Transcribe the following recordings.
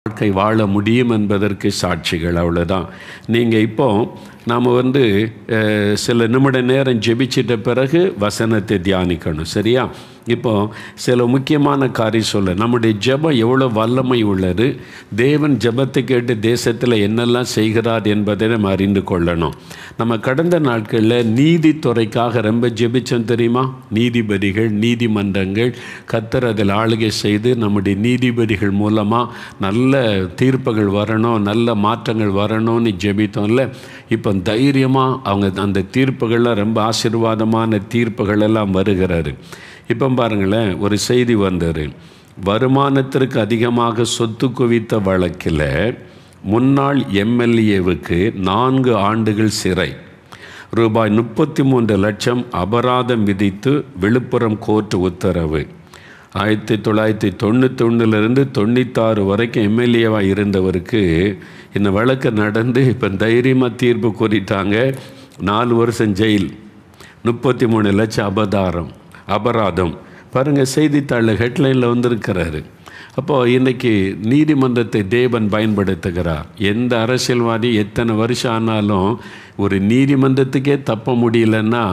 வாழ்க்கை வாழ முடியும் என்பதற்கு சாட்சிகள் அவ்வளோதான் நீங்கள் இப்போ நாம் வந்து அஹ், சில நிமிட நேரம் ஜெபிச்சிட்ட பிறகு வசனத்தை தியானிக்கணும் சரியா இப்போ சில முக்கியமான காரியம் சொல்ல நம்முடைய ஜெபம் எவ்வளோ வல்லமை உள்ளது தேவன் ஜெபத்தை கேட்டு தேசத்தில் என்னெல்லாம் செய்கிறார் என்பதை நம்ம அறிந்து கொள்ளணும் நம்ம கடந்த நாட்களில் நீதித்துறைக்காக ரொம்ப ஜெபிச்சோம் தெரியுமா நீதிபதிகள் நீதிமன்றங்கள் கத்தர் அதில் ஆளுகை செய்து நம்முடைய நீதிபதிகள் மூலமாக நல்ல தீர்ப்புகள் வரணும் நல்ல மாற்றங்கள் வரணும்னு ஜெபித்தோம்ல இப்போ தைரியமாக அவங்க அந்த தீர்ப்புகள்லாம் ரொம்ப ஆசீர்வாதமான தீர்ப்புகள் எல்லாம் வருகிறாரு இப்போ பாருங்களேன் ஒரு செய்தி வந்தது வருமானத்திற்கு அதிகமாக சொத்து குவித்த வழக்கில் முன்னாள் எம்எல்ஏவுக்கு நான்கு ஆண்டுகள் சிறை ரூபாய் முப்பத்தி மூன்று லட்சம் அபராதம் விதித்து விழுப்புரம் கோர்ட் உத்தரவு ஆயிரத்தி தொள்ளாயிரத்தி தொண்ணூற்றி ஒன்றுலேருந்து தொண்ணூத்தாறு வரைக்கும் எம்எல்ஏவாக இருந்தவருக்கு இந்த வழக்கு நடந்து இப்போ தைரியமாக தீர்ப்பு கூறிட்டாங்க நாலு வருஷம் ஜெயில் முப்பத்தி மூணு லட்சம் அபதாரம் அபராதம் பாருங்கள் செய்தித்தாளில் ஹெட்லைனில் வந்திருக்கிறாரு அப்போது இன்றைக்கி நீதிமன்றத்தை தேவன் பயன்படுத்துகிறார் எந்த அரசியல்வாதி எத்தனை வருஷம் ஆனாலும் ஒரு நீதிமன்றத்துக்கே தப்ப முடியலன்னா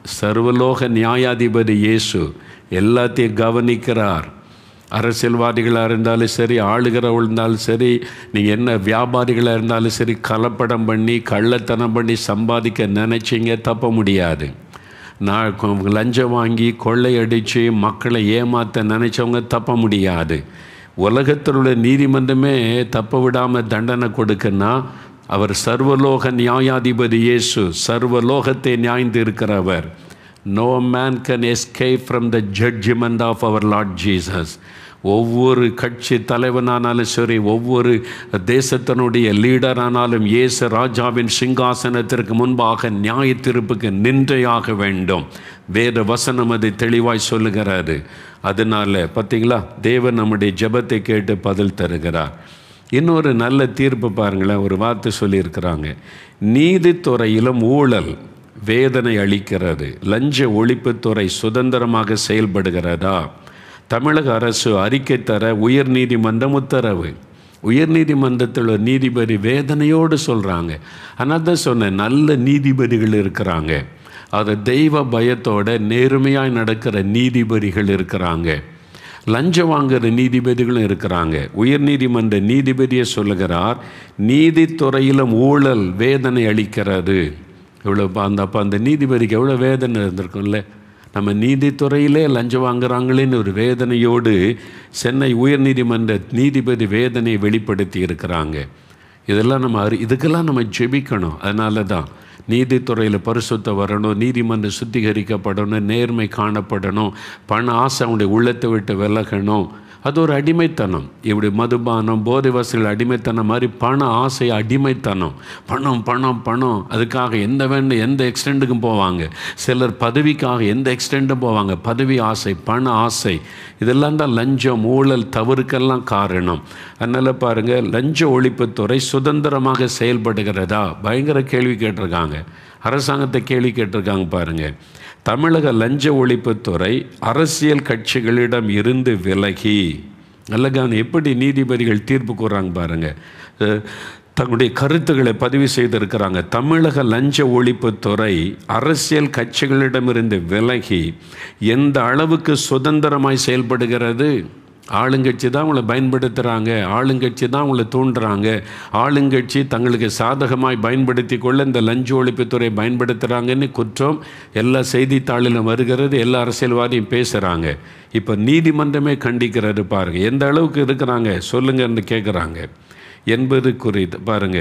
சர்வலோக நியாயாதிபதி இயேசு எல்லாத்தையும் கவனிக்கிறார் அரசியல்வாதிகளாக இருந்தாலும் சரி ஆளுகிறவள் இருந்தாலும் சரி நீங்கள் என்ன வியாபாரிகளாக இருந்தாலும் சரி கலப்படம் பண்ணி கள்ளத்தனம் பண்ணி சம்பாதிக்க நினைச்சீங்க தப்ப முடியாது நான் கொ- லஞ்சம் வாங்கி கொள்ளையடித்து மக்களை ஏமாற்ற நினைச்சவங்க தப்ப முடியாது உலகத்தில் உள்ள நீதிமன்றமே தப்ப விடாமல் தண்டனை கொடுக்குன்னா அவர் சர்வலோக நியாயாதிபதி இயேசு சர்வலோகத்தை நியாய்ந்து இருக்கிறவர் no man can escape from the judgment of அவர் லார்ட் ஜீசஸ் ஒவ்வொரு கட்சி தலைவனானாலும் சரி ஒவ்வொரு தேசத்தினுடைய லீடரானாலும் இயேசு ராஜாவின் சிங்காசனத்திற்கு முன்பாக நியாய தீர்ப்புக்கு நின்றையாக வேண்டும் வேத வசனம் அதை தெளிவாய் சொல்லுகிறாரு அதனால பார்த்தீங்களா தேவன் நம்முடைய ஜெபத்தை கேட்டு பதில் தருகிறார் இன்னொரு நல்ல தீர்ப்பு பாருங்களேன் ஒரு வார்த்தை சொல்லியிருக்கிறாங்க நீதித்துறையிலும் ஊழல் வேதனை அளிக்கிறது லஞ்ச ஒழிப்புத்துறை சுதந்திரமாக செயல்படுகிறதா தமிழக அரசு அறிக்கை தர உயர்நீதிமன்றம் உத்தரவு உயர்நீதிமன்றத்தில் ஒரு நீதிபதி வேதனையோடு சொல்கிறாங்க ஆனால் தான் சொன்னேன் நல்ல நீதிபதிகள் இருக்கிறாங்க அது தெய்வ பயத்தோட நேர்மையாய் நடக்கிற நீதிபதிகள் இருக்கிறாங்க லஞ்சம் வாங்குற நீதிபதிகளும் இருக்கிறாங்க உயர்நீதிமன்ற நீதிபதியை சொல்லுகிறார் நீதித்துறையிலும் ஊழல் வேதனை அளிக்கிறது எவ்வளோ அந்த அப்போ அந்த நீதிபதிக்கு எவ்வளோ வேதனை இருந்திருக்கும்ல நம்ம நீதித்துறையிலே லஞ்சம் வாங்குறாங்களேன்னு ஒரு வேதனையோடு சென்னை உயர்நீதிமன்ற நீதிபதி வேதனையை வெளிப்படுத்தி இருக்கிறாங்க இதெல்லாம் நம்ம அறி இதுக்கெல்லாம் நம்ம ஜெபிக்கணும் அதனால தான் நீதித்துறையில் பரிசுத்த வரணும் நீதிமன்றம் சுத்திகரிக்கப்படணும் நேர்மை காணப்படணும் பண ஆசை அவனுடைய உள்ளத்தை விட்டு விலகணும் அது ஒரு அடிமைத்தனம் இப்படி மதுபானம் போதை வசதிகள் அடிமைத்தனம் மாதிரி பண ஆசை அடிமைத்தனம் பணம் பணம் பணம் அதுக்காக எந்த வேண்டும் எந்த எக்ஸ்டெண்டுக்கும் போவாங்க சிலர் பதவிக்காக எந்த எக்ஸ்டெண்டும் போவாங்க பதவி ஆசை பண ஆசை இதெல்லாம் தான் லஞ்சம் ஊழல் தவறுக்கெல்லாம் காரணம் அதனால் பாருங்கள் லஞ்ச ஒழிப்புத்துறை சுதந்திரமாக செயல்படுகிறதா பயங்கர கேள்வி கேட்டிருக்காங்க அரசாங்கத்தை கேள்வி கேட்டிருக்காங்க பாருங்கள் தமிழக லஞ்ச ஒழிப்புத்துறை அரசியல் கட்சிகளிடம் இருந்து விலகி நல்லகான எப்படி நீதிபதிகள் தீர்ப்பு கூறாங்க பாருங்க அஹ், தங்களுடைய கருத்துக்களை பதிவு செய்திருக்கிறாங்க தமிழக லஞ்ச ஒழிப்புத்துறை அரசியல் கட்சிகளிடமிருந்து விலகி எந்த அளவுக்கு சுதந்திரமாய் செயல்படுகிறது ஆளுங்கட்சி தான் அவங்கள பயன்படுத்துகிறாங்க ஆளுங்கட்சி தான் அவங்கள தூண்டுறாங்க ஆளுங்கட்சி தங்களுக்கு சாதகமாய் பயன்படுத்தி கொள்ள இந்த லஞ்ச ஒழிப்புத்துறை பயன்படுத்துகிறாங்கன்னு குற்றம் எல்லா செய்தித்தாளிலும் வருகிறது எல்லா அரசியல்வாதியும் பேசுகிறாங்க இப்போ நீதிமன்றமே கண்டிக்கிறது பாருங்க எந்த அளவுக்கு இருக்கிறாங்க சொல்லுங்கன்னு கேட்குறாங்க என்பது குறித்து பாருங்க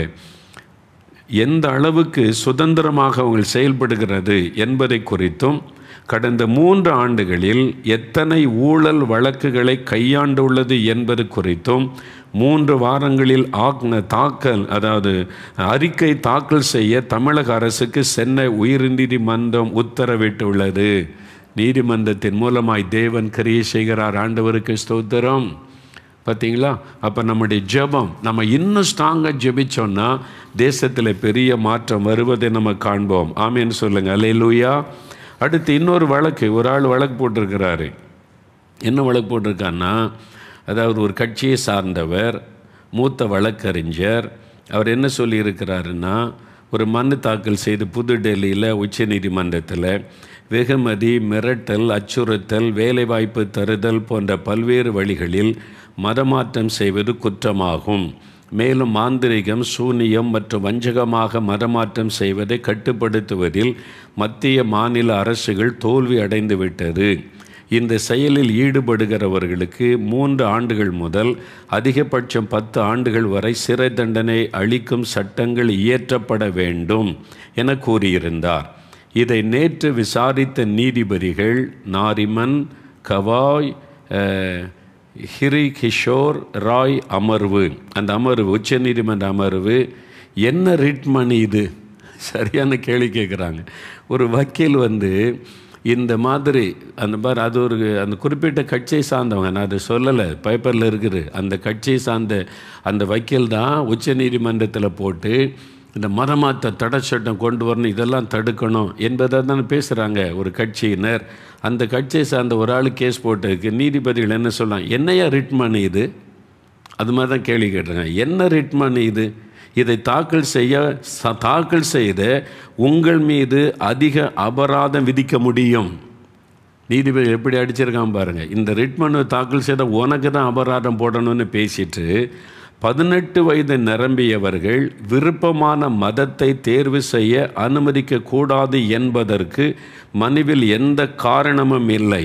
எந்த அளவுக்கு சுதந்திரமாக அவங்க செயல்படுகிறது என்பதை குறித்தும் கடந்த மூன்று ஆண்டுகளில் எத்தனை ஊழல் வழக்குகளை கையாண்டுள்ளது என்பது குறித்தும் மூன்று வாரங்களில் ஆக்ன தாக்கல் அதாவது அறிக்கை தாக்கல் செய்ய தமிழக அரசுக்கு சென்னை உயர்நீதிமன்றம் உத்தரவிட்டுள்ளது நீதிமன்றத்தின் மூலமாய் தேவன் கிரியை செய்கிறார் ஆண்டவருக்கு ஸ்தோத்திரம் பார்த்தீங்களா அப்போ நம்முடைய ஜெபம் நம்ம இன்னும் ஸ்ட்ராங்காக ஜெபிச்சோன்னா தேசத்தில் பெரிய மாற்றம் வருவதை நம்ம காண்போம் ஆமேன்னு சொல்லுங்கள் அல்லேலூயா அடுத்து இன்னொரு வழக்கு ஒரு ஆள் வழக்கு போட்டிருக்கிறாரு என்ன வழக்கு போட்டிருக்கான்னா அதாவது ஒரு கட்சியை சார்ந்தவர் மூத்த வழக்கறிஞர் அவர் என்ன சொல்லியிருக்கிறாருன்னா ஒரு மனு தாக்கல் செய்து புதுடெல்லியில் உச்சநீதிமன்றத்தில் வெகுமதி மிரட்டல் அச்சுறுத்தல் வேலைவாய்ப்பு தருதல் போன்ற பல்வேறு வழிகளில் மதமாற்றம் செய்வது குற்றமாகும் மேலும் மாந்திரிகம் சூனியம் மற்றும் வஞ்சகமாக மதமாற்றம் செய்வதை கட்டுப்படுத்துவதில் மத்திய மாநில அரசுகள் தோல்வி அடைந்து விட்டது இந்த செயலில் ஈடுபடுகிறவர்களுக்கு மூன்று ஆண்டுகள் முதல் அதிகபட்சம் பத்து ஆண்டுகள் வரை சிறை தண்டனை அளிக்கும் சட்டங்கள் இயற்றப்பட வேண்டும் என கூறியிருந்தார் இதை நேற்று விசாரித்த நீதிபதிகள் நாரிமன் கவாய் ஹிரி கிஷோர் ராய் அமர்வு அந்த அமர்வு உச்சநீதிமன்ற அமர்வு என்ன ரிட் மணி இது சரியான கேள்வி கேட்குறாங்க ஒரு வக்கீல் வந்து இந்த மாதிரி அந்த மாதிரி அது ஒரு அந்த குறிப்பிட்ட கட்சியை சார்ந்தவங்க நான் அதை சொல்லலை பேப்பரில் இருக்குது அந்த கட்சியை சார்ந்த அந்த வக்கீல் தான் உச்ச நீதிமன்றத்தில் போட்டு இந்த மதமாற்ற தடை சட்டம் கொண்டு வரணும் இதெல்லாம் தடுக்கணும் என்பதை தானே பேசுகிறாங்க ஒரு கட்சியினர் அந்த கட்சியை சார்ந்த ஒரு ஆள் கேஸ் போட்டதுக்கு நீதிபதிகள் என்ன சொல்லலாம் என்னையா ரிட் மணி இது அது மாதிரி தான் கேள்வி கேட்டிருக்காங்க என்ன ரிட் மணி இது இதை தாக்கல் செய்ய ச தாக்கல் செய்த உங்கள் மீது அதிக அபராதம் விதிக்க முடியும் நீதிபதி எப்படி அடிச்சிருக்கான் பாருங்கள் இந்த ரிட் மனு தாக்கல் செய்த உனக்கு தான் அபராதம் போடணும்னு பேசிட்டு பதினெட்டு வயது நிரம்பியவர்கள் விருப்பமான மதத்தை தேர்வு செய்ய அனுமதிக்க கூடாது என்பதற்கு மனுவில் எந்த காரணமும் இல்லை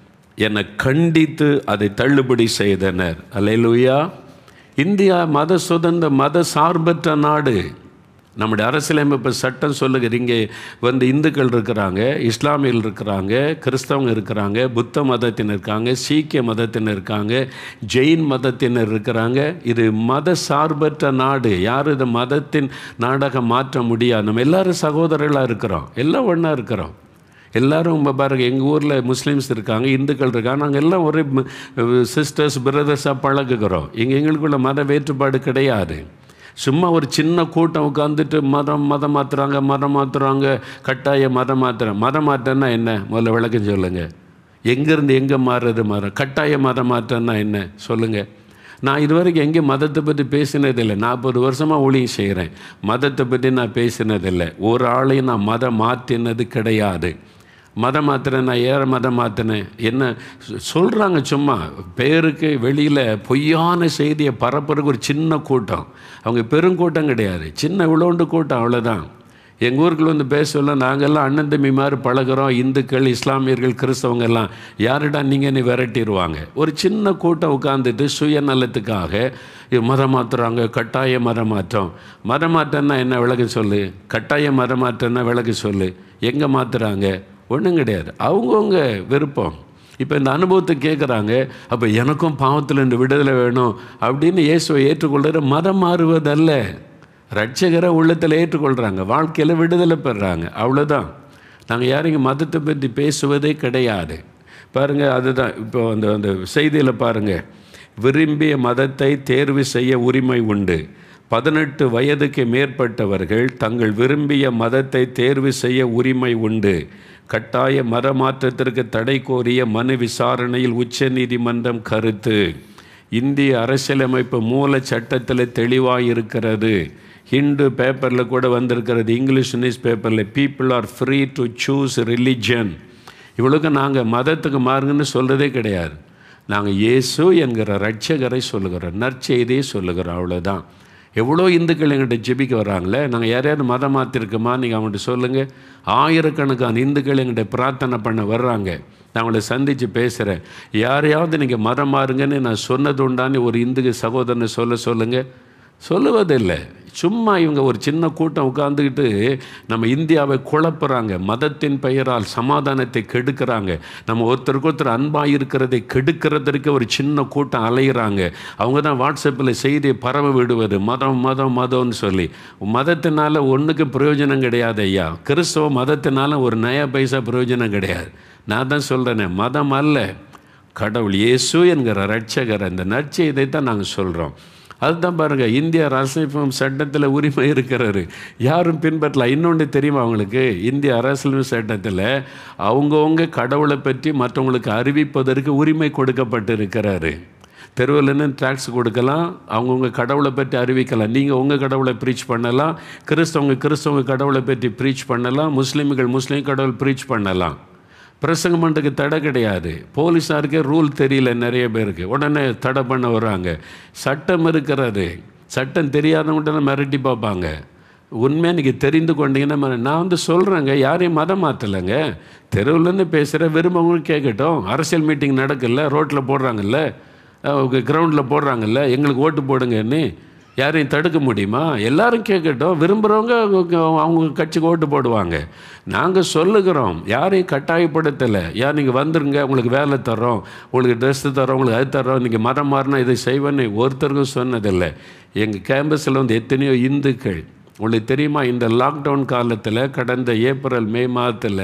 என கண்டித்து அதை தள்ளுபடி செய்தனர் அலையலுயா இந்தியா மத சுதந்திர மத சார்பற்ற நாடு நம்முடைய அரசியலமைப்பு சட்டம் சொல்லுகிற இங்கே வந்து இந்துக்கள் இருக்கிறாங்க இஸ்லாமியர்கள் இருக்கிறாங்க கிறிஸ்தவங்க இருக்கிறாங்க புத்த மதத்தினர் இருக்காங்க சீக்கிய மதத்தினர் இருக்காங்க ஜெயின் மதத்தினர் இருக்கிறாங்க இது மத சார்பற்ற நாடு யார் இந்த மதத்தின் நாடாக மாற்ற முடியாது நம்ம எல்லாரும் சகோதரர்களாக இருக்கிறோம் எல்லாம் ஒன்றா இருக்கிறோம் எல்லாரும் இப்போ பாருங்க எங்கள் ஊரில் முஸ்லீம்ஸ் இருக்காங்க இந்துக்கள் இருக்காங்க நாங்கள் எல்லாம் ஒரே சிஸ்டர்ஸ் பிரதர்ஸாக பழகுகிறோம் இங்கே எங்களுக்குள்ள மத வேற்றுப்பாடு கிடையாது சும்மா ஒரு சின்ன கூட்டம் உட்காந்துட்டு மதம் மதம் மாற்றுறாங்க மதம் மாற்றுறாங்க கட்டாய மதம் மாற்றுறேன் மதம் மாற்றன்னா என்ன முதல்ல விளக்கம் சொல்லுங்கள் எங்கேருந்து எங்கே மாறுறது மதம் கட்டாய மதம் மாற்றன்னா என்ன சொல்லுங்கள் நான் இது வரைக்கும் எங்கே மதத்தை பற்றி பேசினதில்லை நாற்பது வருஷமாக ஊழியம் செய்கிறேன் மதத்தை பற்றி நான் பேசினதில்லை ஒரு ஆளையும் நான் மதம் மாற்றினது கிடையாது மதம் மாத்திரேன் நான் ஏற மதம் மாற்றினேன் என்ன சொல்கிறாங்க சும்மா பேருக்கு வெளியில் பொய்யான செய்தியை பரப்புறதுக்கு ஒரு சின்ன கூட்டம் அவங்க பெருங்கூட்டம் கிடையாது சின்ன இவ்வளோண்டு கூட்டம் அவ்வளோதான் எங்கள் ஊருக்குள்ள வந்து பேச சொல்ல நாங்கள்லாம் அண்ணன் தம்பி மாதிரி பழகிறோம் இந்துக்கள் இஸ்லாமியர்கள் கிறிஸ்தவங்க எல்லாம் யாருடா நீங்கள் நீ விரட்டிடுவாங்க ஒரு சின்ன கூட்டம் உட்காந்துட்டு சுயநலத்துக்காக மதம் மாற்றுறாங்க கட்டாய மதம் மாற்றம் மதம் மாற்றம்னா என்ன விளக்கு சொல்லு கட்டாய மதம் மாற்றம்னா விளக்கு சொல்லு எங்கே மாற்றுறாங்க ஒன்றும் கிடையாது அவங்கவுங்க விருப்பம் இப்போ இந்த அனுபவத்தை கேட்குறாங்க அப்போ எனக்கும் பாவத்தில் இந்த விடுதலை வேணும் அப்படின்னு இயேசுவை ஏற்றுக்கொள்கிற மதம் மாறுவதல்ல ரட்சகரை உள்ளத்தில் ஏற்றுக்கொள்கிறாங்க வாழ்க்கையில் விடுதலை பெறுறாங்க அவ்வளோதான் நாங்கள் யாரையும் மதத்தை பற்றி பேசுவதே கிடையாது பாருங்கள் அதுதான் இப்போ அந்த அந்த செய்தியில் பாருங்கள் விரும்பிய மதத்தை தேர்வு செய்ய உரிமை உண்டு பதினெட்டு வயதுக்கு மேற்பட்டவர்கள் தங்கள் விரும்பிய மதத்தை தேர்வு செய்ய உரிமை உண்டு கட்டாய மத மாற்றத்திற்கு தடை கோரிய மனு விசாரணையில் உச்ச நீதிமன்றம் கருத்து இந்திய அரசியலமைப்பு மூல சட்டத்தில் தெளிவாக இருக்கிறது ஹிந்து பேப்பரில் கூட வந்திருக்கிறது இங்கிலீஷ் நியூஸ் பேப்பரில் people are free to choose religion இவ்வளோக்கு நாங்கள் மதத்துக்கு மாறுங்கன்னு சொல்கிறதே கிடையாது நாங்கள் இயேசு என்கிற ரட்சகரை சொல்லுகிறோம் நற்செய்தியை சொல்லுகிறோம் அவ்வளோதான் எவ்வளோ இந்துக்கள் எங்கிட்ட ஜெபிக்க வராங்களே நாங்கள் யாரையாவது மதம் மாற்றிருக்கோமா நீங்கள் அவங்கள்ட்ட சொல்லுங்கள் ஆயிரக்கணக்கான இந்துக்கள் எங்கிட்ட பிரார்த்தனை பண்ண வர்றாங்க நான் அவங்கள சந்தித்து பேசுகிறேன் யாரையாவது நீங்கள் மதம் மாறுங்கன்னு நான் சொன்னது உண்டான்னு ஒரு இந்துக்கு சகோதரனை சொல்ல சொல்லுங்கள் சொல்லுவதில்லை சும்மா இவங்க ஒரு சின்ன கூட்டம் உட்காந்துக்கிட்டு நம்ம இந்தியாவை குழப்புறாங்க மதத்தின் பெயரால் சமாதானத்தை கெடுக்கிறாங்க நம்ம ஒருத்தருக்கு ஒருத்தர் அன்பாக இருக்கிறதை கெடுக்கிறதற்கு ஒரு சின்ன கூட்டம் அலைகிறாங்க அவங்க தான் வாட்ஸ்அப்பில் செய்தியை பரவ விடுவது மதம் மதம் மதம்னு சொல்லி மதத்தினால ஒன்றுக்கு பிரயோஜனம் கிடையாது ஐயா கிறிஸ்தவ மதத்தினால ஒரு நயா பைசா பிரயோஜனம் கிடையாது நான் தான் சொல்கிறேனே மதம் அல்ல கடவுள் இயேசு என்கிற ரட்சகர் அந்த நற்செய்தை தான் நாங்கள் சொல்கிறோம் அதுதான் பாருங்கள் இந்திய அரசியல் சட்டத்தில் உரிமை இருக்கிறாரு யாரும் பின்பற்றலாம் இன்னொன்று தெரியுமா அவங்களுக்கு இந்திய அரசியல் சட்டத்தில் அவங்கவுங்க கடவுளை பற்றி மற்றவங்களுக்கு அறிவிப்பதற்கு உரிமை கொடுக்கப்பட்டு இருக்கிறாரு தெருவில் நின்று டாக்ஸ் கொடுக்கலாம் அவங்கவுங்க கடவுளை பற்றி அறிவிக்கலாம் நீங்கள் உங்கள் கடவுளை ப்ரீச் பண்ணலாம் கிறிஸ்தவங்க கிறிஸ்தவங்க கடவுளை பற்றி ப்ரீச் பண்ணலாம் முஸ்லீம்கள் முஸ்லீம் கடவுள் ப்ரீச் பண்ணலாம் பிரசங்கம் பண்ணுறதுக்கு தடை கிடையாது போலீஸாருக்கே ரூல் தெரியல நிறைய பேருக்கு உடனே தடை பண்ண வர்றாங்க சட்டம் இருக்கிறது சட்டம் தெரியாதவங்கள்ட்ட மிரட்டி பார்ப்பாங்க உண்மையாக இன்றைக்கி தெரிந்து கொண்டீங்கன்னா ம- நான் வந்து சொல்கிறேங்க யாரையும் மதம் மாற்றலைங்க தெருவுலேருந்து பேசுகிற விரும்பவங்க கேட்கட்டும் அரசியல் மீட்டிங் நடக்கல ரோட்டில் போடுறாங்கல்ல கிரவுண்டில் போடுறாங்கல்ல எங்களுக்கு ஓட்டு போடுங்கன்னு யாரையும் தடுக்க முடியுமா எல்லாரும் கேட்கட்டும் விரும்புகிறவங்க அவங்க கட்சிக்கு ஓட்டு போடுவாங்க நாங்கள் சொல்லுகிறோம் யாரையும் கட்டாயப்படுத்தலை யார் நீங்கள் வந்துருங்க உங்களுக்கு வேலை தர்றோம் உங்களுக்கு ட்ரெஸ்ஸு தர்றோம் உங்களுக்கு அது தர்றோம் நீங்கள் மரம் மாறினா இதை செய்வேன்னு ஒருத்தருக்கும் சொன்னதில்லை எங்கள் கேம்பஸில் வந்து எத்தனையோ இந்துக்கள் உங்களுக்கு தெரியுமா இந்த லாக்டவுன் காலத்தில் கடந்த ஏப்ரல் மே மாதத்தில்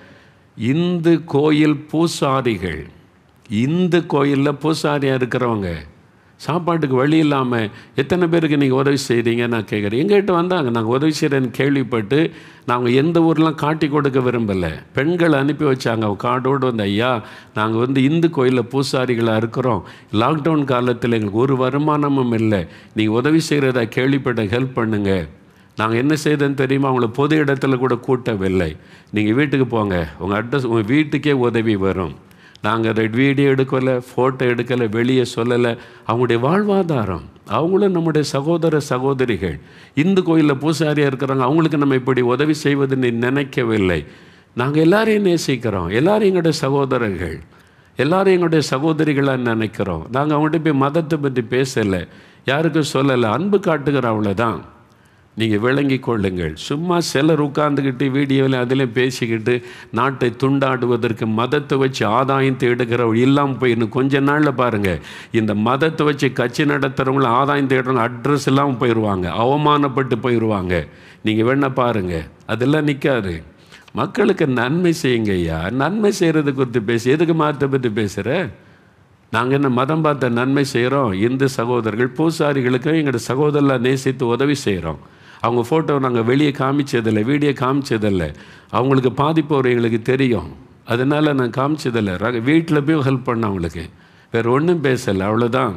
இந்து கோயில் பூசாரிகள் இந்து கோயிலில் பூசாரியாக இருக்கிறவங்க சாப்பாட்டுக்கு வழி இல்லாமல் எத்தனை பேருக்கு நீங்கள் உதவி செய்கிறீங்க நான் கேட்குறேன் எங்ககிட்ட வந்தாங்க நாங்கள் உதவி செய்கிறேன்னு கேள்விப்பட்டு நாங்கள் எந்த ஊர்லாம் காட்டி கொடுக்க விரும்பலை பெண்கள் அனுப்பி வச்சாங்க அவங்க கார்டோடு வந்து ஐயா நாங்கள் வந்து இந்து கோயிலில் பூசாரிகளாக இருக்கிறோம் லாக்டவுன் காலத்தில் எங்களுக்கு ஒரு வருமானமும் இல்லை நீங்கள் உதவி செய்கிறதா கேள்விப்பட்ட ஹெல்ப் பண்ணுங்கள் நாங்கள் என்ன செய்தோன்னு தெரியுமா அவங்கள பொது இடத்துல கூட கூட்டவில்லை நீங்கள் வீட்டுக்கு போங்க உங்கள் அட்ரஸ் உங்கள் வீட்டுக்கே உதவி வரும் நாங்கள் ரெட் வீடியோ எடுக்கலை ஃபோட்டோ எடுக்கலை வெளியே சொல்லலை அவங்களுடைய வாழ்வாதாரம் அவங்களும் நம்முடைய சகோதர சகோதரிகள் இந்து கோயிலில் பூசாரியாக இருக்கிறாங்க அவங்களுக்கு நம்ம இப்படி உதவி செய்வதுன்னு நினைக்கவில்லை நாங்கள் எல்லாரையும் நேசிக்கிறோம் எல்லாரும் எங்களுடைய சகோதரர்கள் எல்லாரும் எங்களுடைய சகோதரிகளாக நினைக்கிறோம் நாங்கள் அவங்கள்ட்ட போய் மதத்தை பற்றி பேசலை யாருக்கும் சொல்லலை அன்பு காட்டுகிறோம் அவ்வளோதான் நீங்கள் விளங்கி கொள்ளுங்கள் சும்மா சிலர் உட்கார்ந்துக்கிட்டு வீடியோவில் அதிலையும் பேசிக்கிட்டு நாட்டை துண்டாடுவதற்கு மதத்தை வச்சு ஆதாயம் தேடுகிற இல்லாமல் போய் இன்னும் கொஞ்ச நாளில் பாருங்கள் இந்த மதத்தை வச்சு கட்சி நடத்துகிறவங்கள ஆதாயம் தேடுறவங்க அட்ரஸ் இல்லாமல் போயிடுவாங்க அவமானப்பட்டு போயிடுவாங்க நீங்கள் வேணா பாருங்கள் அதெல்லாம் நிற்காது மக்களுக்கு நன்மை செய்யுங்க ஐயா நன்மை செய்கிறது குறித்து பேசி எதுக்கு மாற்ற பற்றி பேசுகிற நாங்கள் என்ன மதம் பார்த்த நன்மை செய்கிறோம் இந்து சகோதரர்கள் பூசாரிகளுக்கும் எங்களோட சகோதரரை நேசித்து உதவி செய்கிறோம் அவங்க ஃபோட்டோ நாங்கள் வெளியே காமிச்சதில்லை வீடியோ காமிச்சதில்லை அவங்களுக்கு பாதிப்பு வரும் எங்களுக்கு தெரியும் அதனால் நான் காமிச்சதில்லை ரக வீட்டில் போய் ஹெல்ப் பண்ண அவங்களுக்கு வேறு ஒன்றும் பேசலை அவ்வளோதான்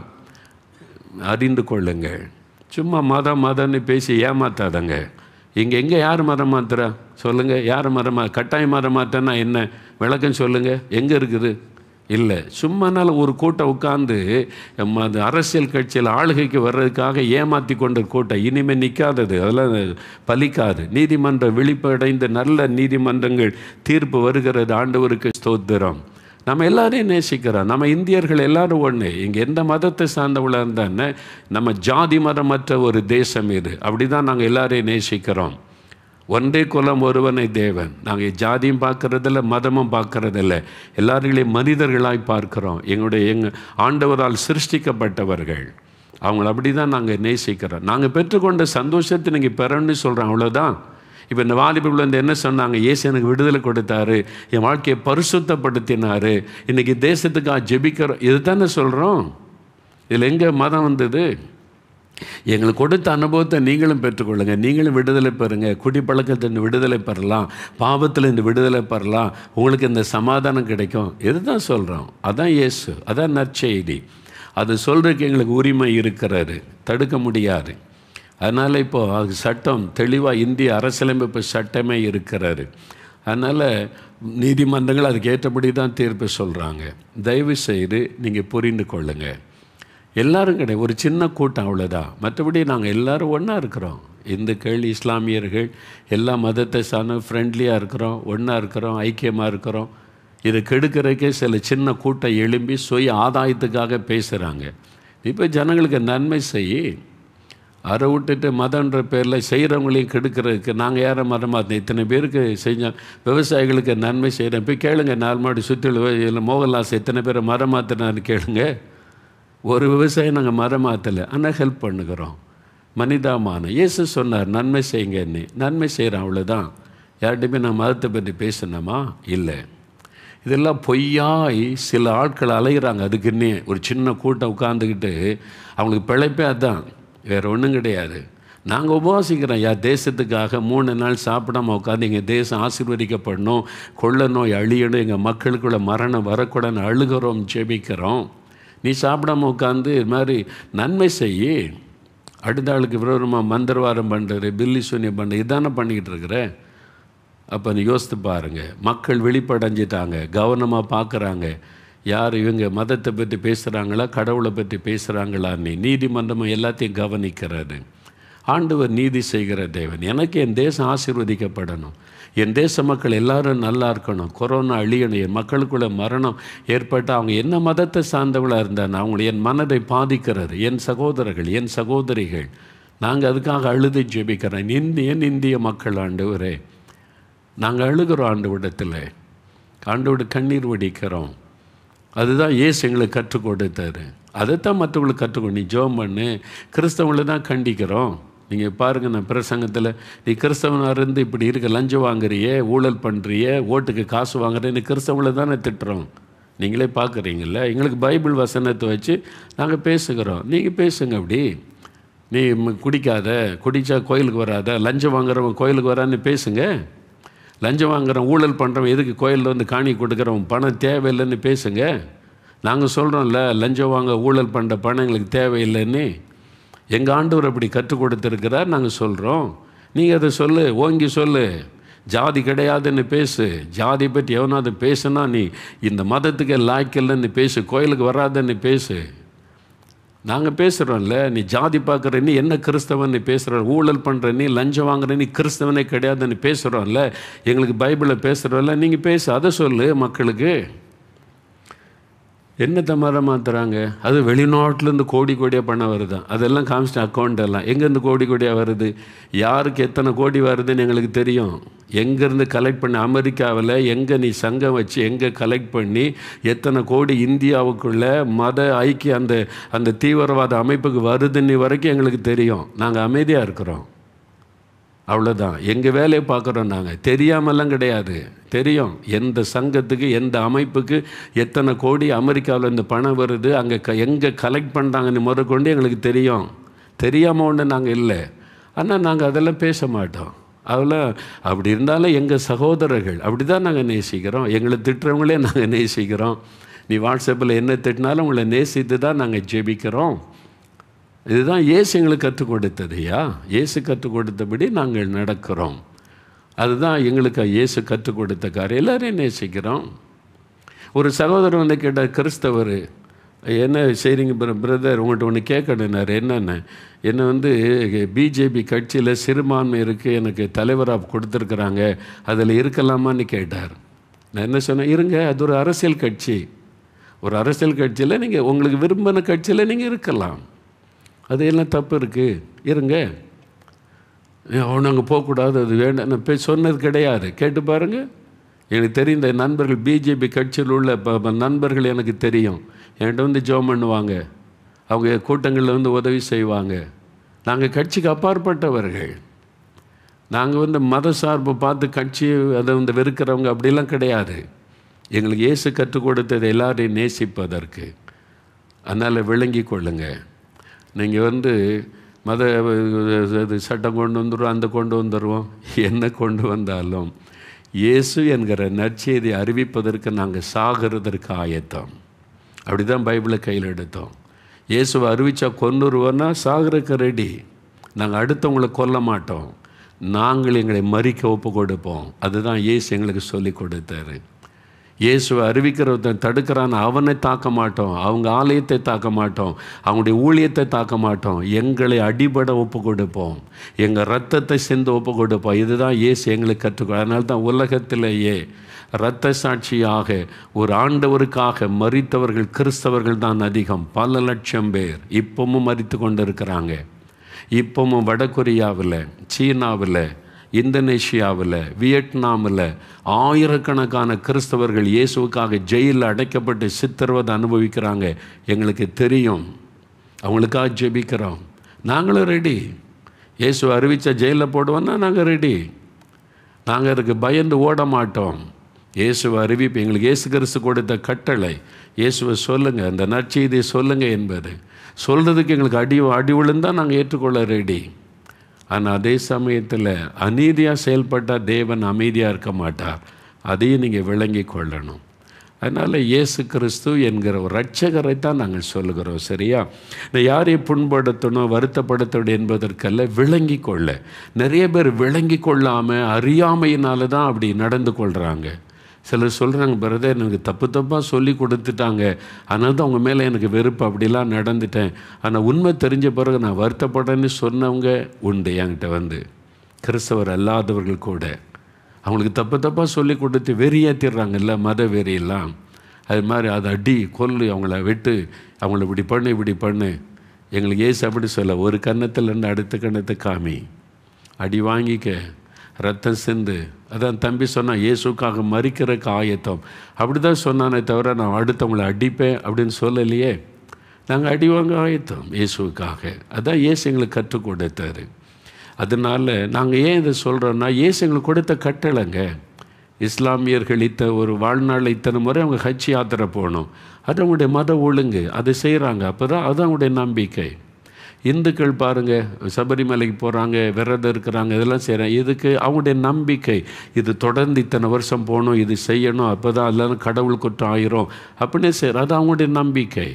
அறிந்து கொள்ளுங்கள் சும்மா மதம் மதம்னு பேசி ஏமாத்தாதங்க இங்கே எங்கே யார் மரம் மாத்துறா சொல்லுங்கள் யார் மரம் மா கட்டாயம் மரம் மாத்தனா என்ன விளக்கம் சொல்லுங்கள் எங்கே இருக்குது இல்லை சும்மானால ஒரு கூட்டம் உட்காந்து ம, அது அரசியல் கட்சியில் ஆளுகைக்கு வர்றதுக்காக ஏமாற்றி கொண்ட கூட்டம் இனிமேல் நிற்காதது அதெல்லாம் பலிக்காது நீதிமன்றம் விழிப்படைந்து நல்ல நீதிமன்றங்கள் தீர்ப்பு வருகிறது ஆண்டவருக்கு ஸ்தோத்திரம் நம்ம எல்லாரையும் நேசிக்கிறோம் நம்ம இந்தியர்கள் எல்லாரும் ஒன்று இங்கே எந்த மதத்தை சார்ந்தவளாக இருந்தானே நம்ம ஜாதி மதமற்ற ஒரு தேசம் இது அப்படி தான் நாங்கள் எல்லாரையும் நேசிக்கிறோம் ஒன்றே குலம் ஒருவனை தேவன் நாங்கள் ஜாதியும் பார்க்கறதில்ல மதமும் பார்க்கறதில்ல எல்லாரையும் மனிதர்களாய் பார்க்கிறோம் எங்களுடைய எங்கள் ஆண்டவரால் சிருஷ்டிக்கப்பட்டவர்கள் அவங்கள அப்படி தான் நாங்கள் நேசிக்கிறோம் நாங்கள் பெற்றுக்கொண்ட சந்தோஷத்தை நீங்கள் பெறணும்னு சொல்கிறோம் அவ்வளோதான் இப்போ இந்த வாலிபர்கள் வந்து என்ன சொன்னாங்க இயேசு எனக்கு விடுதலை கொடுத்தாரு என் வாழ்க்கையை பரிசுத்தப்படுத்தினாரு இன்னைக்கு தேசத்துக்காக ஜெபிக்கிறோம் இது தானே சொல்கிறோம் இதில் எங்கே மதம் வந்தது எங்களுக்கு கொடுத்த அனுபவத்தை நீங்களும் பெற்றுக்கொள்ளுங்க நீங்களும் விடுதலை பெறுங்க குடிப்பழக்கத்தின் விடுதலை பெறலாம் பாவத்தில் இந்த விடுதலை பெறலாம் உங்களுக்கு இந்த சமாதானம் கிடைக்கும் இதுதான் சொல்கிறோம் அதான் இயேசு அதான் நற்செய்தி அது சொல்கிறதுக்கு எங்களுக்கு உரிமை இருக்கிறாரு தடுக்க முடியாது அதனால் இப்போது அது சட்டம் தெளிவாக இந்திய அரசியலமைப்பு சட்டமே இருக்கிறாரு அதனால் நீதிமன்றங்கள் அதுக்கு ஏற்றபடி தான் தீர்ப்பு சொல்கிறாங்க தயவு செய்து நீங்கள் புரிந்து கொள்ளுங்கள் எல்லாரும் கிடையாது ஒரு சின்ன கூட்டம் அவ்வளோதான் மற்றபடி நாங்கள் எல்லாரும் ஒன்றா இருக்கிறோம் இந்துக்கள் இஸ்லாமியர்கள் எல்லா மதத்தை சார்ந்த ஃப்ரெண்ட்லியாக இருக்கிறோம் ஒன்றா இருக்கிறோம் ஐக்கியமாக இருக்கிறோம் இதை கெடுக்கிறதுக்கே சில சின்ன கூட்டம் எழும்பி சுய ஆதாயத்துக்காக பேசுகிறாங்க இப்போ ஜனங்களுக்கு நன்மை செய் அதை விட்டுட்டு மதன்ற பேரில் செய்கிறவங்களையும் கெடுக்கிறதுக்கு நாங்கள் யாரை மதம் மாற்றோம் இத்தனை பேருக்கு செஞ்சோம் விவசாயிகளுக்கு நன்மை செய்கிறோம் இப்போ கேளுங்க நாலு மாடி சுற்றில இல்லை மோகன்லாஸ் எத்தனை பேரை மரம் மாற்றினான்னு கேளுங்க ஒரு விவசாயம் நாங்கள் மரம் மாற்றலை ஆனால் ஹெல்ப் பண்ணுகிறோம் மனிதாமானம் இயேசு சொன்னார் நன்மை செய்யுங்கன்னு நன்மை செய்கிறோம் அவ்வளோதான் யார்கிட்டையுமே நான் மதத்தை பற்றி பேசணுமா இல்லை இதெல்லாம் பொய்யாய் சில ஆட்கள் அலைகிறாங்க அதுக்குன்னே ஒரு சின்ன கூட்டம் உட்காந்துக்கிட்டு அவங்களுக்கு பிழைப்பே அதான் வேறு ஒன்றும் கிடையாது நாங்கள் உபவாசிக்கிறோம் யா தேசத்துக்காக மூணு நாள் சாப்பிடாம உட்காந்து எங்கள் தேசம் ஆசீர்வதிக்கப்படணும் கொள்ள நோய் அழியணும் எங்கள் மக்களுக்குள்ள மரணம் வரக்கூடாதுன்னு அழுகிறோம் ஜெபிக்கிறோம் நீ சாப்பிடாம உட்காந்து இது மாதிரி நன்மை செய்யி அடுத்த ஆளுக்கு விரோதமாக மந்திரவாரம் பண்ணுறது பில்லி சூன்யம் பண்ணுறது இதானே பண்ணிக்கிட்டு இருக்கிற அப்போ நீ யோசித்து பாருங்க மக்கள் விழிப்படைஞ்சிட்டாங்க கவனமாக பார்க்குறாங்க யார் இவங்க மதத்தை பற்றி பேசுகிறாங்களா கடவுளை பற்றி பேசுகிறாங்களான்னு நீதிமன்றம் எல்லாத்தையும் கவனிக்கிறாரு ஆண்டவர் நீதி செய்கிற தேவன் எனக்கு என் தேசம் ஆசீர்வதிக்கப்படணும் என் தேச மக்கள் எல்லாரும் நல்லா இருக்கணும் கொரோனா அழியணும் என் மக்களுக்குள்ள மரணம் ஏற்பட்டால் அவங்க என்ன மதத்தை சார்ந்தவளாக இருந்தாங்க அவங்களை என் மனதை பாதிக்கிறது என் சகோதரர்கள் என் சகோதரிகள் நாங்கள் அதுக்காக அழுது ஜெபிக்கிறோம் இந்திய என் இந்திய மக்கள் ஆண்டவரே நாங்கள் அழுகிறோம் ஆண்டு விடத்தில் ஆண்டோடு கண்ணீர் வடிக்கிறோம் அதுதான் ஏசு எங்களுக்கு கற்றுக் கொடுத்தாரு அதைத்தான் மற்றவங்களுக்கு கற்றுக்கணும் நீ ஜோம் பண்ணு கிறிஸ்தவங்களை தான் கண்டிக்கிறோம் நீங்கள் பாருங்கள் நான் பிரசங்கத்தில் நீ கிறிஸ்தவனாக இருந்து இப்படி இருக்க லஞ்சம் வாங்குறியே ஊழல் பண்ணுறியே ஓட்டுக்கு காசு வாங்குறேன்னு கிறிஸ்தவங்களை தானே திட்டுறோம் நீங்களே பார்க்குறீங்கள எங்களுக்கு பைபிள் வசனத்தை வச்சு நாங்கள் பேசுகிறோம் நீங்கள் பேசுங்க அப்படி நீ ம- குடிக்காத குடித்தா கோயிலுக்கு வராத லஞ்சம் வாங்குறவன் கோயிலுக்கு வரான்னு பேசுங்க லஞ்சம் வாங்குறவன் ஊழல் பண்ணுறவன் எதுக்கு கோயிலில் வந்து காணி கொடுக்குறவன் பணம் தேவையில்லைன்னு பேசுங்க நாங்கள் சொல்கிறோம்ல லஞ்சம் வாங்க ஊழல் பண்ணுற பணம் எங்களுக்கு தேவையில்லைன்னு எங்கள் ஆண்டவர் அப்படி கற்றுக் கொடுத்துருக்கிறார் நாங்கள் சொல்கிறோம் நீங்கள் அதை சொல்லு ஓங்கி சொல்லு ஜாதி கிடையாதுன்னு பேசு ஜாதி பற்றி எவனாவது பேசுனா நீ இந்த மதத்துக்கு லாய்க்கில்லைன்னு பேசு கோயிலுக்கு வராதன்னு பேசு நாங்கள் பேசுகிறோம்ல நீ ஜாதி பார்க்குற நீ என்ன கிறிஸ்தவன் நீ பேசுகிற ஊழல் பண்ணுற நீ லஞ்சம் வாங்குற நீ கிறிஸ்தவனே கிடையாதுன்னு பேசுகிறோம்ல எங்களுக்கு பைபிளை பேசுகிறோம்ல நீங்கள் பேசு அதை சொல்லு மக்களுக்கு என்னத்தை மரம் மாத்துறாங்க அது வெளிநாட்டிலேருந்து கோடி கோடியாக பணம் வருதான் அதெல்லாம் காமிச்சிட்டு அக்கௌண்ட் எல்லாம் எங்கேருந்து கோடி கோடியாக வருது யாருக்கு எத்தனை கோடி வருதுன்னு எங்களுக்கு தெரியும் எங்கேருந்து கலெக்ட் பண்ணி அமெரிக்காவில் எங்கே நீ சங்கம் வச்சு எங்கே கலெக்ட் பண்ணி எத்தனை கோடி இந்தியாவுக்குள்ள மத ஐக்கிய அந்த அந்த தீவிரவாத அமைப்புக்கு வருதுன்னு வரைக்கும் எங்களுக்கு தெரியும் நாங்கள் அமைதியாக இருக்கிறோம் அவ்வளோதான் எங்கள் வேலையை பார்க்குறோம் நாங்கள் தெரியாமலாம் கிடையாது தெரியும் எந்த சங்கத்துக்கு எந்த அமைப்புக்கு எத்தனை கோடி அமெரிக்காவில் இந்த பணம் வருது அங்கே க எங்கே கலெக்ட் பண்ணுறாங்கன்னு முதற்கொண்டு எங்களுக்கு தெரியும் தெரியாமல் ஒன்று நாங்கள் இல்லை ஆனால் நாங்கள் அதெல்லாம் பேச மாட்டோம் அதெல்லாம் அப்படி இருந்தாலும் எங்கள் சகோதரர்கள் அப்படி தான் நாங்கள் நேசிக்கிறோம் எங்களை திட்டுறவங்களே நாங்கள் நேசிக்கிறோம் நீ வாட்ஸ்அப்பில் என்ன திட்டினாலும் உங்களை நேசித்து தான் நாங்கள் ஜெபிக்கிறோம் இதுதான் இயேசு எங்களுக்கு கற்றுக் கொடுத்ததுயா இயேசு கற்றுக் கொடுத்தபடி நாங்கள் நடக்கிறோம் அதுதான் எங்களுக்கு இயேசு கற்றுக் கொடுத்த காரியம் எல்லாரையும் நேசிக்கிறோம் ஒரு சகோதரர் வந்து கேட்டார் கிறிஸ்தவர் என்ன செய்கிறீங்க பிரதர் உங்கள்கிட்ட ஒன்று கேட்கணுன்னாரு என்னென்ன என்னை வந்து பிஜேபி கட்சியில் சிறுபான்மை இருக்குது எனக்கு தலைவராக கொடுத்துருக்குறாங்க அதில் இருக்கலாமான்னு கேட்டார் நான் என்ன சொன்னேன் இருங்க அது ஒரு அரசியல் கட்சி ஒரு அரசியல் கட்சியில் நீங்கள் உங்களுக்கு விரும்பின கட்சியில் நீங்கள் இருக்கலாம் அது எல்லாம் தப்பு இருக்குது இருங்க அவன் அங்கே போகக்கூடாது அது வேண்டாம் நான் போய் சொன்னது கிடையாது கேட்டு பாருங்க எனக்கு தெரிந்த நண்பர்கள் பிஜேபி கட்சியில் உள்ள ப- ப- நண்பர்கள் எனக்கு தெரியும் என்கிட்ட வந்து ஜோம் பண்ணுவாங்க அவங்க கூட்டங்களில் வந்து உதவி செய்வாங்க நாங்கள் கட்சிக்கு அப்பாற்பட்டவர்கள் நாங்கள் வந்து மத சார்பை பார்த்து கட்சி அதை வந்து வெறுக்கிறவங்க அப்படிலாம் கிடையாது எங்களுக்கு இயேசு கற்றுக் கொடுத்தது எல்லாரையும் நேசிப்பதற்கு அதனால் விளங்கி கொள்ளுங்க நீங்கள் வந்து மத இது சட்டம் கொண்டு வந்துடுவோம் அந்த கொண்டு வந்துடுவோம் என்ன கொண்டு வந்தாலும் இயேசு என்கிற நற்செய்தி அறிவிப்பதற்கு நாங்கள் சாகிறதற்கு ஆயத்தம் அப்படி தான் பைபிளை கையில் எடுத்தோம் இயேசுவை அறிவிச்சா கொன்னுருவோன்னா சாகிறதுக்கு ரெடி நாங்கள் அடுத்தவங்களை கொல்ல மாட்டோம் நாங்கள் எங்களை மறிக்க ஒப்பு கொடுப்போம் அதுதான் இயேசு எங்களுக்கு சொல்லி கொடுத்தாரு இயேசுவை அறிவிக்கிறவன் தடுக்கிறான் அவனை தாக்க மாட்டோம் அவங்க ஆலயத்தை தாக்க மாட்டோம் அவங்களுடைய ஊழியத்தை தாக்க மாட்டோம் எங்களை அடிபட ஒப்பு கொடுப்போம் எங்கள் ரத்தத்தை சிந்து ஒப்பு கொடுப்போம் இதுதான் இயேசு எங்களுக்கு கற்றுக்கோ அதனால தான் உலகத்திலேயே இரத்த சாட்சியாக ஒரு ஆண்டவருக்காக மறித்தவர்கள் கிறிஸ்தவர்கள் தான் அதிகம் பல லட்சம் பேர் இப்பவும் மறித்து கொண்டு இருக்கிறாங்க இப்பவும் வடகொரியாவில் சீனாவில் இந்தோனேஷியாவில் வியட்நாமில் ஆயிரக்கணக்கான கிறிஸ்தவர்கள் இயேசுவுக்காக ஜெயிலில் அடைக்கப்பட்டு சித்திரவதை அனுபவிக்கிறாங்க எங்களுக்கு தெரியும் அவங்களுக்காக ஜெபிக்கிறோம் நாங்களும் ரெடி இயேசு அறிவித்த ஜெயிலில் போடுவோன்னா நாங்கள் ரெடி நாங்கள் அதுக்கு பயந்து ஓட மாட்டோம் இயேசுவை அறிவிப்பு எங்களுக்கு இயேசு கிறிஸ்து கொடுத்த கட்டளை இயேசுவை சொல்லுங்கள் அந்த நற்செய்தியை சொல்லுங்கள் என்பது சொல்கிறதுக்கு எங்களுக்கு அடி அடி விழுந்தால் நாங்கள் ஏற்றுக்கொள்ள ரெடி ஆனால் அதே சமயத்தில் அநீதியாக செயல்பட்டால் தேவன் அமைதியாக இருக்க மாட்டார் அதையும் நீங்கள் விளங்கி கொள்ளணும் அதனால் இயேசு கிறிஸ்து என்கிற ஒரு ரட்சகரை தான் நாங்கள் சொல்லுகிறோம் சரியா இந்த யாரையும் புண்படுத்தணும் வருத்தப்படுத்தணும் என்பதற்கல்ல விளங்கி கொள்ள நிறைய பேர் விளங்கி கொள்ளாமல் அறியாமையினால தான் அப்படி நடந்து கொள்கிறாங்க சிலர் சொல்கிறாங்க பிரதர் எனக்கு தப்பு தப்பாக சொல்லி கொடுத்துட்டாங்க அதனால தான் அவங்க மேலே எனக்கு வெறுப்பு அப்படிலாம் நடந்துட்டேன் ஆனால் உண்மை தெரிஞ்ச பிறகு நான் வருத்தப்படேன்னு சொன்னவங்க உண்டு என்கிட்ட வந்து கிறிஸ்தவர் அல்லாதவர்கள் கூட அவங்களுக்கு தப்பு தப்பாக சொல்லி கொடுத்து வெறியேற்றிடுறாங்கல்ல மத வெறியெல்லாம் அது மாதிரி அதை அடி கொல்லு அவங்கள வெட்டு அவங்கள இப்படி பண்ணு இப்படி பண்ணு எங்களுக்கு ஏசு அப்படி சொல்ல ஒரு கன்னத்துலேருந்து அடுத்த கன்னத்தை காமி அடி வாங்கிக்க ரத்தம் சிந்து அதான் தம்பி சொன்னான் இயேசுக்காக மறிக்கிறக்கு ஆயத்தம் அப்படி தான் சொன்னானே தவிர நான் அடுத்தவங்களை அடிப்பேன் அப்படின்னு சொல்லலையே நாங்கள் அடி வாங்க ஆயத்தம் இயேசுக்காக அதான் இயேசு எங்களுக்கு கற்றுக் கொடுத்தாரு அதனால் நாங்கள் ஏன் இதை சொல்கிறோன்னா இயேசு எங்களுக்கு கொடுத்த கட்டளைங்க இஸ்லாமியர்கள் இத்த ஒரு வாழ்நாளில் இத்தனை முறை அவங்க ஹஜ் யாத்திரை போகணும் அது அவங்களுடைய மத ஒழுங்கு அதை செய்கிறாங்க அப்போ தான் அது அவங்களுடைய நம்பிக்கை இந்துக்கள் பாருங்கள் சபரிமலைக்கு போகிறாங்க விரதம் இருக்கிறாங்க இதெல்லாம் செய்கிறாங்க இதுக்கு அவங்களுடைய நம்பிக்கை இது தொடர்ந்து இத்தனை வருஷம் போகணும் இது செய்யணும் அப்போ தான் எல்லாம் கடவுள் குற்றம் ஆயிரும் அப்படின்னு செய்கிற அது அவங்களுடைய நம்பிக்கை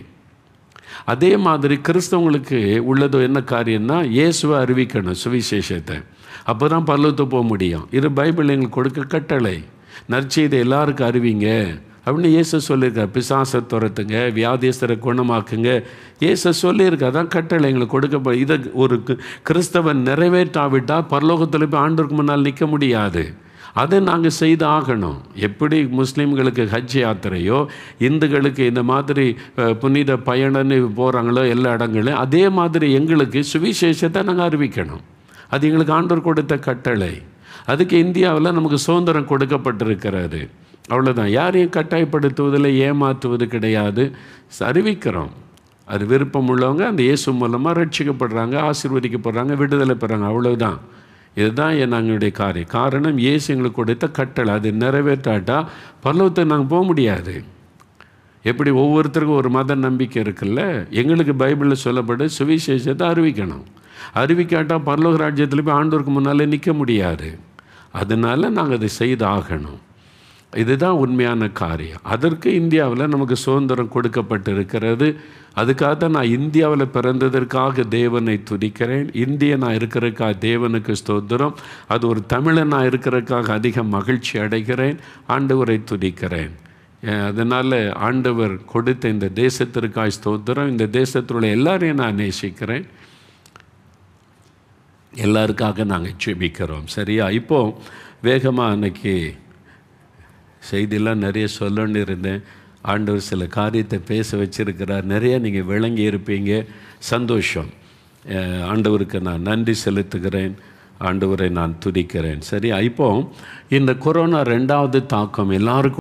அதே மாதிரி கிறிஸ்தவங்களுக்கு உள்ளது என்ன காரியம்னா இயேசுவை அறிவிக்கணும் சுவிசேஷத்தை அப்போ தான் பல்லவத்து போக முடியும் இது பைபிள் எங்களுக்கு கொடுக்க கட்டளை நற்செய்தை எல்லாருக்கும் அறிவிங்க அப்படின்னு இயேசு சொல்லியிருக்கார் பிசாசை துரத்துங்க வியாதியஸ்தரை குணமாக்குங்க இயேசு சொல்லியிருக்க அதான் கட்டளை எங்களுக்கு கொடுக்க இதை ஒரு கிறிஸ்தவன் நிறைவேற்றாவிட்டால் பரலோகத்தில் போய் ஆண்டோருக்கு முன்னால் நிற்க முடியாது அதை நாங்கள் செய்து ஆகணும் எப்படி முஸ்லீம்களுக்கு ஹஜ் யாத்திரையோ இந்துக்களுக்கு இந்த மாதிரி புனித பயணன்னு போகிறாங்களோ எல்லா இடங்களும் அதே மாதிரி எங்களுக்கு சுவிசேஷத்தை நாங்கள் அறிவிக்கணும் அது எங்களுக்கு ஆண்டோர் கொடுத்த கட்டளை அதுக்கு இந்தியாவில் நமக்கு சுதந்திரம் கொடுக்கப்பட்டிருக்கிறது அவ்வளோதான் யாரையும் கட்டாயப்படுத்துவதில் ஏமாற்றுவது கிடையாது அறிவிக்கிறோம் அது விருப்பம் உள்ளவங்க அந்த இயேசு மூலமாக ரட்சிக்கப்படுறாங்க ஆசீர்வதிக்கப்படுறாங்க விடுதலை பெறாங்க அவ்வளவுதான் இதுதான் என் நாங்களுடைய காரியம் காரணம் இயேசு எங்களுக்கு கொடுத்த கட்டளை அது நிறைவேற்றாட்டா பல்லவத்தை நாங்கள் போக முடியாது எப்படி ஒவ்வொருத்தருக்கும் ஒரு மத நம்பிக்கை இருக்குல்ல எங்களுக்கு பைபிளில் சொல்லப்பட்டு சுவிசேஷத்தை அறிவிக்கணும் அறிவிக்காட்டால் பரலோக ராஜ்யத்தில் போய் ஆண்டோருக்கு முன்னாலே நிற்க முடியாது அதனால் நாங்கள் அதை செய்து ஆகணும் இதுதான் உண்மையான காரியம் அதற்கு இந்தியாவில் நமக்கு சுதந்திரம் கொடுக்கப்பட்டிருக்கிறது அதுக்காக தான் நான் இந்தியாவில் பிறந்ததற்காக தேவனை துதிக்கிறேன் இந்தியனாக இருக்கிறதுக்காக தேவனுக்கு ஸ்தோத்திரம் அது ஒரு தமிழனாக இருக்கிறதுக்காக அதிக மகிழ்ச்சி அடைகிறேன் ஆண்டவரை துதிக்கிறேன் அதனால் ஆண்டவர் கொடுத்த இந்த தேசத்திற்காக ஸ்தோத்திரம் இந்த தேசத்தில் எல்லாரையும் நான் நேசிக்கிறேன் எல்லாருக்காக நாங்கள் ஜெபிக்கிறோம் சரியா இப்போது வேகமாக அன்னைக்கு செய்தியெல்லாம் நிறைய சொல்லணுன்னு இருந்தேன் ஆண்டவர் சில காரியத்தை பேச வச்சிருக்கிறார் நிறைய நீங்கள் விளங்கி இருப்பீங்க சந்தோஷம் ஆண்டவருக்கு நான் நன்றி செலுத்துகிறேன் ஆண்டவரை நான் துதிக்கிறேன் சரியா இப்போ இந்த கொரோனா ரெண்டாவது தாக்கம் எல்லாருக்கும்